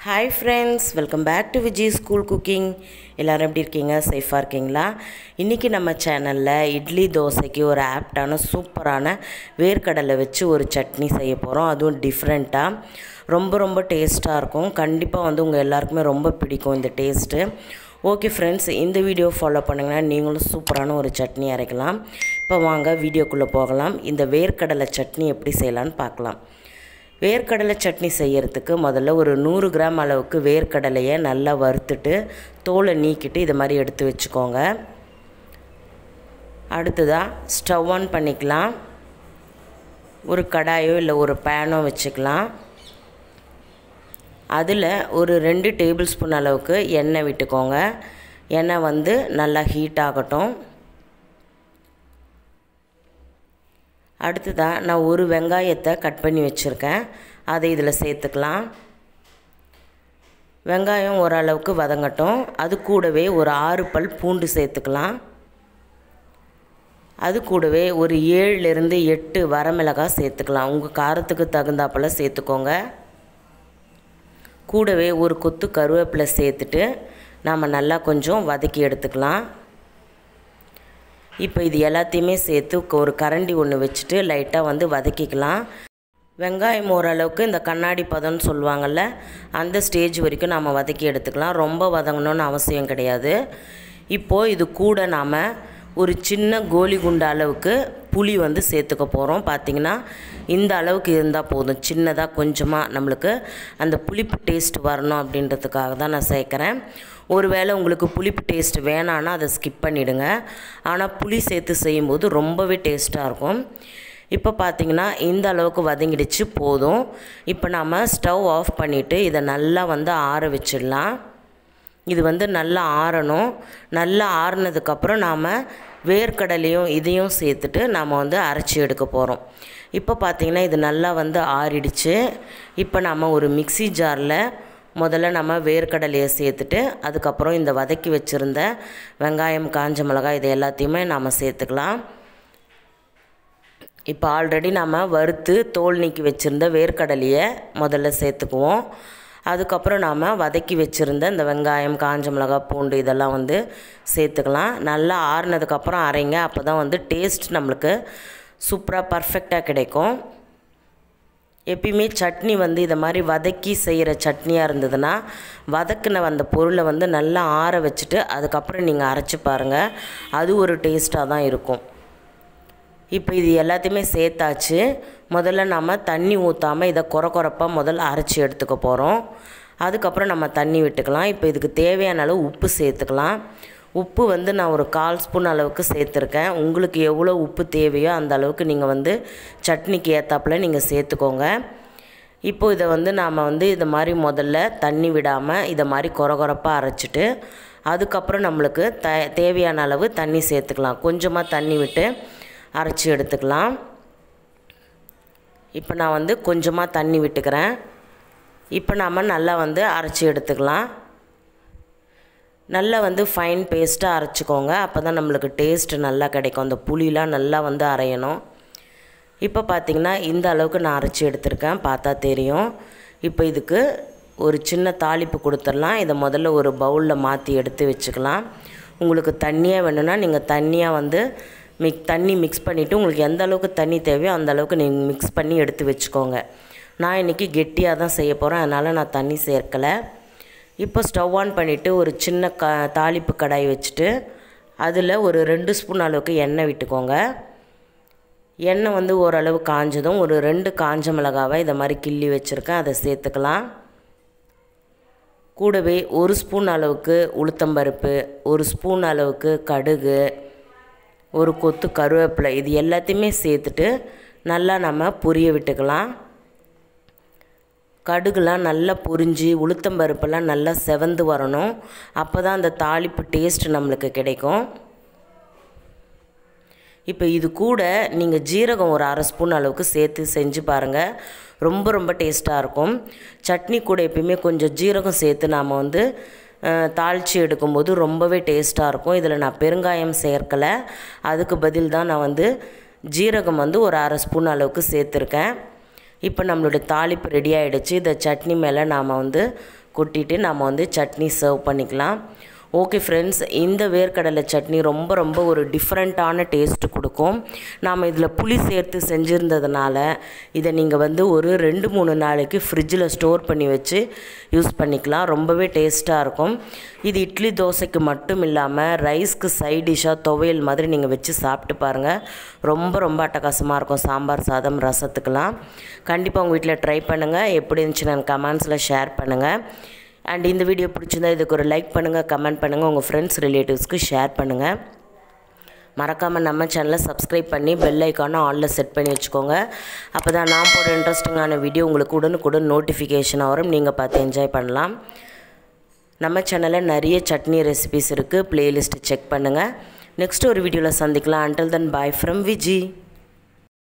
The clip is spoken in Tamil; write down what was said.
hi friends welcome back to Vijay school cooking எல்லோரும் எப்படி இருக்கீங்க சேஃபாக இருக்கீங்களா இன்றைக்கி நம்ம சேனலில் இட்லி தோசைக்கு ஒரு ஆப்டான சூப்பரான வேர்க்கடலை வச்சு ஒரு சட்னி செய்ய போகிறோம் அதுவும் டிஃப்ரெண்ட்டாக ரொம்ப ரொம்ப டேஸ்ட்டாக இருக்கும் கண்டிப்பாக வந்து உங்கள் எல்லாருக்குமே ரொம்ப பிடிக்கும் இந்த டேஸ்ட்டு ஓகே ஃப்ரெண்ட்ஸ் இந்த வீடியோ ஃபாலோ பண்ணிங்கன்னா நீங்களும் சூப்பரான ஒரு சட்னி அரைக்கலாம் இப்போ வாங்க வீடியோக்குள்ளே போகலாம் இந்த வேர்க்கடலை சட்னி எப்படி செய்யலான்னு பார்க்கலாம் வேர்க்கடலை சட்னி செய்யறதுக்கு முதல்ல ஒரு நூறு கிராம் அளவுக்கு வேர்க்கடலையை நல்லா வறுத்துட்டு தோலை நீக்கிட்டு இது மாதிரி எடுத்து வச்சுக்கோங்க அடுத்ததாக ஸ்டவ் ஆன் பண்ணிக்கலாம் ஒரு கடாயோ இல்லை ஒரு பேனோ வச்சுக்கலாம் அதில் ஒரு ரெண்டு டேபிள் ஸ்பூன் அளவுக்கு எண்ணெய் விட்டுக்கோங்க எண்ணெய் வந்து நல்லா ஹீட் ஆகட்டும் அடுத்ததாக நான் ஒரு வெங்காயத்தை கட் பண்ணி வச்சுருக்கேன் அதை இதில் சேர்த்துக்கலாம் வெங்காயம் ஓரளவுக்கு வதங்கட்டும் அது கூடவே ஒரு ஆறு பல் பூண்டு சேர்த்துக்கலாம் அது கூடவே ஒரு ஏழுலேருந்து எட்டு வரமிளகாய் சேர்த்துக்கலாம் உங்கள் காரத்துக்கு தகுந்தாப்பில் சேர்த்துக்கோங்க கூடவே ஒரு கொத்து கருவேப்பிலை சேர்த்துட்டு நாம் நல்லா கொஞ்சம் வதக்கி எடுத்துக்கலாம் இப்போ இது எல்லாத்தையுமே சேர்த்து ஒரு கரண்டி ஒன்று வச்சுட்டு லைட்டாக வந்து வதக்கிக்கலாம் வெங்காயம் ஓரளவுக்கு இந்த கண்ணாடி பதம்னு சொல்லுவாங்கள்ல அந்த ஸ்டேஜ் வரைக்கும் நாம் வதக்கி எடுத்துக்கலாம் ரொம்ப வதங்கணும்னு அவசியம் கிடையாது இப்போது இது கூட நாம் ஒரு சின்ன கோலி குண்டு அளவுக்கு புளி வந்து சேர்த்துக்க போகிறோம் பார்த்திங்கன்னா இந்த அளவுக்கு இருந்தால் போதும் சின்னதாக கொஞ்சமாக நம்மளுக்கு அந்த புளிப்பு டேஸ்ட் வரணும் அப்படின்றதுக்காக தான் நான் சேர்க்குறேன் ஒருவேளை உங்களுக்கு புளிப்பு டேஸ்ட் வேணான்னா அதை ஸ்கிப் பண்ணிவிடுங்க ஆனால் புளி சேர்த்து செய்யும்போது ரொம்பவே டேஸ்ட்டாக இருக்கும் இப்போ பார்த்திங்கன்னா இந்த அளவுக்கு வதங்கிடுச்சு போதும் இப்போ நாம் ஸ்டவ் ஆஃப் பண்ணிவிட்டு இதை நல்லா வந்து ஆற வச்சிடலாம் இது வந்து நல்லா ஆறணும் நல்லா ஆறுனதுக்கப்புறம் நாம் வேர்க்கடலையும் இதையும் சேர்த்துட்டு நாம் வந்து அரைச்சி எடுக்க போகிறோம் இப்போ பார்த்திங்கன்னா இது நல்லா வந்து ஆறிடுச்சு இப்போ நம்ம ஒரு மிக்சி ஜாரில் முதல்ல நம்ம வேர்க்கடலையை சேர்த்துட்டு அதுக்கப்புறம் இந்த வதக்கி வச்சுருந்த வெங்காயம் காஞ்ச மிளகாய் இது எல்லாத்தையுமே நாம் சேர்த்துக்கலாம் இப்போ ஆல்ரெடி நம்ம வறுத்து தோல் நீக்கி வச்சுருந்த வேர்க்கடலையை முதல்ல சேர்த்துக்குவோம் அதுக்கப்புறம் நாம் வதக்கி வச்சுருந்த இந்த வெங்காயம் காஞ்ச மிளகாய் பூண்டு இதெல்லாம் வந்து சேர்த்துக்கலாம் நல்லா ஆறுனதுக்கப்புறம் அரைங்க அப்போ தான் வந்து டேஸ்ட் நம்மளுக்கு சூப்பராக பர்ஃபெக்டாக கிடைக்கும் எப்பயுமே சட்னி வந்து இதை மாதிரி வதக்கி செய்கிற சட்னியாக இருந்ததுன்னா வதக்கின அந்த பொருளை வந்து நல்லா ஆற வச்சுட்டு அதுக்கப்புறம் நீங்கள் அரைச்சி பாருங்கள் அது ஒரு டேஸ்ட்டாக தான் இருக்கும் இப்போ இது எல்லாத்தையுமே சேர்த்தாச்சு முதல்ல நம்ம தண்ணி ஊற்றாமல் இதை குறை குறைப்பாக முதல்ல அரைச்சி எடுத்துக்க போகிறோம் அதுக்கப்புறம் நம்ம தண்ணி விட்டுக்கலாம் இப்போ இதுக்கு தேவையான அளவு உப்பு சேர்த்துக்கலாம் உப்பு வந்து நான் ஒரு கால் ஸ்பூன் அளவுக்கு சேர்த்துருக்கேன் உங்களுக்கு எவ்வளோ உப்பு தேவையோ அந்த அளவுக்கு நீங்கள் வந்து சட்னிக்கு ஏற்றாப்புல நீங்கள் சேர்த்துக்கோங்க இப்போது இதை வந்து நாம் வந்து இதை மாதிரி முதல்ல தண்ணி விடாமல் இதை மாதிரி குறை குறைப்பாக அரைச்சிட்டு அதுக்கப்புறம் நம்மளுக்கு த தேவையான அளவு தண்ணி சேர்த்துக்கலாம் கொஞ்சமாக தண்ணி விட்டு அரைச்சி எடுத்துக்கலாம் இப்போ நான் வந்து கொஞ்சமாக தண்ணி விட்டுக்கிறேன் இப்போ நாம் நல்லா வந்து அரைச்சி எடுத்துக்கலாம் நல்லா வந்து ஃபைன் பேஸ்ட்டாக அரைச்சிக்கோங்க அப்போ தான் நம்மளுக்கு டேஸ்ட்டு நல்லா கிடைக்கும் அந்த புளிலாம் நல்லா வந்து அரையணும் இப்போ பார்த்திங்கன்னா இந்த அளவுக்கு நான் அரைச்சி எடுத்திருக்கேன் பார்த்தா தெரியும் இப்போ இதுக்கு ஒரு சின்ன தாளிப்பு கொடுத்துடலாம் இதை முதல்ல ஒரு பவுலில் மாற்றி எடுத்து வச்சுக்கலாம் உங்களுக்கு தண்ணியாக வேணும்னா நீங்கள் தண்ணியாக வந்து மிக் தண்ணி மிக்ஸ் பண்ணிவிட்டு உங்களுக்கு எந்த அளவுக்கு தண்ணி தேவையோ அந்த அளவுக்கு நீங்கள் மிக்ஸ் பண்ணி எடுத்து வச்சுக்கோங்க நான் இன்றைக்கி கெட்டியாக தான் செய்ய போகிறேன் அதனால் நான் தண்ணி சேர்க்கலை இப்போ ஸ்டவ் ஆன் பண்ணிவிட்டு ஒரு சின்ன க தாளிப்பு கடாய் வச்சுட்டு அதில் ஒரு ரெண்டு ஸ்பூன் அளவுக்கு எண்ணெய் விட்டுக்கோங்க எண்ணெய் வந்து ஓரளவு காஞ்சதும் ஒரு ரெண்டு காஞ்ச மிளகாவை இதை மாதிரி கிள்ளி வச்சுருக்கேன் அதை சேர்த்துக்கலாம் கூடவே ஒரு ஸ்பூன் அளவுக்கு உளுத்தம்பருப்பு ஒரு ஸ்பூன் அளவுக்கு கடுகு ஒரு கொத்து கருவேப்பிலை இது எல்லாத்தையுமே சேர்த்துட்டு நல்லா நம்ம பொரிய விட்டுக்கலாம் கடுகுலாம் நல்லா பொரிஞ்சு உளுத்தம்பருப்பெல்லாம் நல்லா செவந்து வரணும் அப்போ தான் அந்த தாளிப்பு டேஸ்ட் நம்மளுக்கு கிடைக்கும் இப்போ இது கூட நீங்கள் ஜீரகம் ஒரு அரை ஸ்பூன் அளவுக்கு சேர்த்து செஞ்சு பாருங்கள் ரொம்ப ரொம்ப டேஸ்ட்டாக இருக்கும் சட்னி கூட எப்பயுமே கொஞ்சம் ஜீரகம் சேர்த்து நாம் வந்து தாளித்து எடுக்கும்போது ரொம்பவே டேஸ்ட்டாக இருக்கும் இதில் நான் பெருங்காயம் சேர்க்கலை அதுக்கு பதில் தான் நான் வந்து ஜீரகம் வந்து ஒரு அரை ஸ்பூன் அளவுக்கு சேர்த்துருக்கேன் இப்போ நம்மளுடைய தாளிப்பு ரெடி ஆகிடுச்சு இந்த சட்னி மேலே நாம் வந்து கொட்டிட்டு நம்ம வந்து சட்னி சர்வ் பண்ணிக்கலாம் ஓகே ஃப்ரெண்ட்ஸ் இந்த வேர்க்கடலை சட்னி ரொம்ப ரொம்ப ஒரு டிஃப்ரெண்ட்டான டேஸ்ட் கொடுக்கும் நாம் இதில் புளி சேர்த்து செஞ்சுருந்ததுனால இதை நீங்கள் வந்து ஒரு ரெண்டு மூணு நாளைக்கு ஃப்ரிட்ஜில் ஸ்டோர் பண்ணி வச்சு யூஸ் பண்ணிக்கலாம் ரொம்பவே டேஸ்ட்டாக இருக்கும் இது இட்லி தோசைக்கு மட்டும் இல்லாமல் ரைஸ்க்கு சைட் டிஷ்ஷாக துவையல் மாதிரி நீங்கள் வச்சு சாப்பிட்டு பாருங்கள் ரொம்ப ரொம்ப அட்டகாசமாக இருக்கும் சாம்பார் சாதம் ரசத்துக்கெலாம் கண்டிப்பாக உங்கள் வீட்டில் ட்ரை பண்ணுங்கள் எப்படி இருந்துச்சு நான் கமெண்ட்ஸில் ஷேர் பண்ணுங்கள் அண்ட் இந்த வீடியோ பிடிச்சிருந்தா இதுக்கு ஒரு லைக் பண்ணுங்கள் கமெண்ட் பண்ணுங்கள் உங்கள் ஃப்ரெண்ட்ஸ் ரிலேட்டிவ்ஸ்க்கு ஷேர் பண்ணுங்கள் மறக்காமல் நம்ம சேனலை சப்ஸ்கிரைப் பண்ணி பெல் ஐக்கானை ஆலில் செட் பண்ணி வச்சுக்கோங்க அப்போ தான் நான் போட இன்ட்ரெஸ்டிங்கான வீடியோ உங்களுக்கு உடனுக்குடன் நோட்டிஃபிகேஷன் வரும் நீங்கள் பார்த்து என்ஜாய் பண்ணலாம் நம்ம சேனலில் நிறைய சட்னி ரெசிபிஸ் இருக்குது ப்ளேலிஸ்ட்டு செக் பண்ணுங்கள் நெக்ஸ்ட் ஒரு வீடியோவில் சந்திக்கலாம் until then bye from Viji